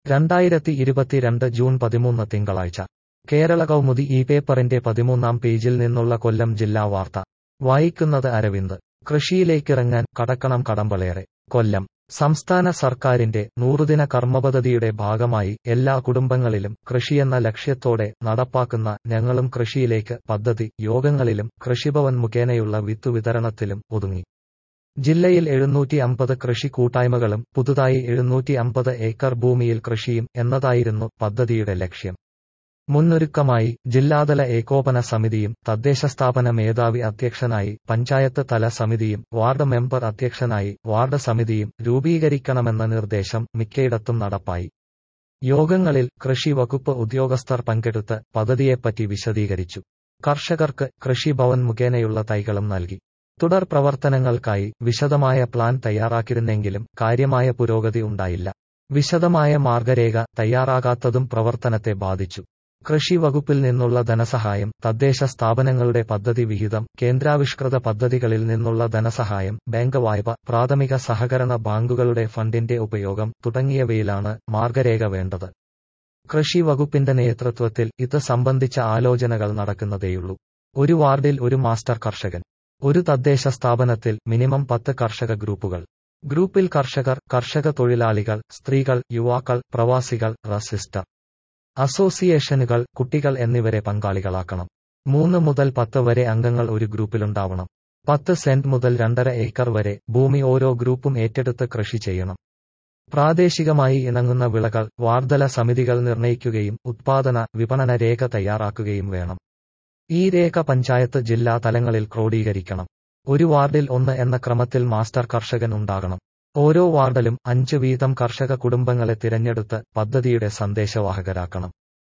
രണ്ടായിരത്തി ഇരുപത്തിരണ്ട് ജൂൺ പതിമൂന്ന് തിങ്കളാഴ്ച കേരള കൗമുദി ഈ പേപ്പറിന്റെ പതിമൂന്നാം പേജിൽ നിന്നുള്ള കൊല്ലം ജില്ലാ വാർത്ത വായിക്കുന്നത് അരവിന്ദ് കൃഷിയിലേക്കിറങ്ങാൻ കടക്കണം കടമ്പളേറെ കൊല്ലം സംസ്ഥാന സർക്കാരിന്റെ നൂറുദിന കർമ്മപദ്ധതിയുടെ ഭാഗമായി എല്ലാ കുടുംബങ്ങളിലും കൃഷിയെന്ന ലക്ഷ്യത്തോടെ നടപ്പാക്കുന്ന ഞങ്ങളും കൃഷിയിലേക്ക് പദ്ധതി യോഗങ്ങളിലും കൃഷിഭവൻ മുഖേനയുള്ള വിത്തു വിതരണത്തിലും ഒതുങ്ങി ജില്ലയിൽ എഴുന്നൂറ്റി അമ്പത് കൃഷി കൂട്ടായ്മകളും പുതുതായി എഴുന്നൂറ്റി അമ്പത് ഏക്കർ ഭൂമിയിൽ കൃഷിയും എന്നതായിരുന്നു പദ്ധതിയുടെ ലക്ഷ്യം മുന്നൊരുക്കമായി ജില്ലാതല ഏകോപന സമിതിയും തദ്ദേശ സ്ഥാപന മേധാവി അധ്യക്ഷനായി പഞ്ചായത്ത് തല സമിതിയും വാർഡ് മെമ്പർ അധ്യക്ഷനായി വാർഡ് സമിതിയും രൂപീകരിക്കണമെന്ന നിർദ്ദേശം മിക്കയിടത്തും നടപ്പായി യോഗങ്ങളിൽ കൃഷി വകുപ്പ് ഉദ്യോഗസ്ഥർ പങ്കെടുത്ത് പദ്ധതിയെപ്പറ്റി വിശദീകരിച്ചു കർഷകർക്ക് കൃഷിഭവൻ മുഖേനയുള്ള തൈകളും നൽകി തുടർ പ്രവർത്തനങ്ങൾക്കായി വിശദമായ പ്ലാൻ തയ്യാറാക്കിയിരുന്നെങ്കിലും കാര്യമായ പുരോഗതി ഉണ്ടായില്ല വിശദമായ മാർഗരേഖ തയ്യാറാകാത്തതും പ്രവർത്തനത്തെ ബാധിച്ചു കൃഷി വകുപ്പിൽ നിന്നുള്ള ധനസഹായം തദ്ദേശ സ്ഥാപനങ്ങളുടെ പദ്ധതി വിഹിതം കേന്ദ്രാവിഷ്കൃത പദ്ധതികളിൽ നിന്നുള്ള ധനസഹായം ബാങ്ക് വായ്പ പ്രാഥമിക സഹകരണ ബാങ്കുകളുടെ ഫണ്ടിന്റെ ഉപയോഗം തുടങ്ങിയവയിലാണ് മാർഗരേഖ വേണ്ടത് കൃഷി വകുപ്പിന്റെ നേതൃത്വത്തിൽ ഇത് സംബന്ധിച്ച ആലോചനകൾ നടക്കുന്നതേയുള്ളൂ ഒരു വാർഡിൽ ഒരു മാസ്റ്റർ കർഷകൻ ഒരു തദ്ദേശ സ്ഥാപനത്തിൽ മിനിമം പത്ത് കർഷക ഗ്രൂപ്പുകൾ ഗ്രൂപ്പിൽ കർഷകർ കർഷക തൊഴിലാളികൾ സ്ത്രീകൾ യുവാക്കൾ പ്രവാസികൾ റസിസ്റ്റർ അസോസിയേഷനുകൾ കുട്ടികൾ എന്നിവരെ പങ്കാളികളാക്കണം മൂന്ന് മുതൽ പത്ത് വരെ അംഗങ്ങൾ ഒരു ഗ്രൂപ്പിലുണ്ടാവണം പത്ത് സെന്റ് മുതൽ രണ്ടര ഏക്കർ വരെ ഭൂമി ഓരോ ഗ്രൂപ്പും ഏറ്റെടുത്ത് കൃഷി ചെയ്യണം പ്രാദേശികമായി ഇണങ്ങുന്ന വിളകൾ വാർധല സമിതികൾ നിർണയിക്കുകയും ഉത്പാദന വിപണന രേഖ തയ്യാറാക്കുകയും വേണം ഈ രേഖ പഞ്ചായത്ത് ജില്ലാ തലങ്ങളിൽ ക്രോഡീകരിക്കണം ഒരു വാർഡിൽ ഒന്ന് എന്ന ക്രമത്തിൽ മാസ്റ്റർ കർഷകൻ ഉണ്ടാകണം ഓരോ വാർഡിലും അഞ്ച് വീതം കർഷക കുടുംബങ്ങളെ തിരഞ്ഞെടുത്ത് പദ്ധതിയുടെ സന്ദേശവാഹകരാക്കണം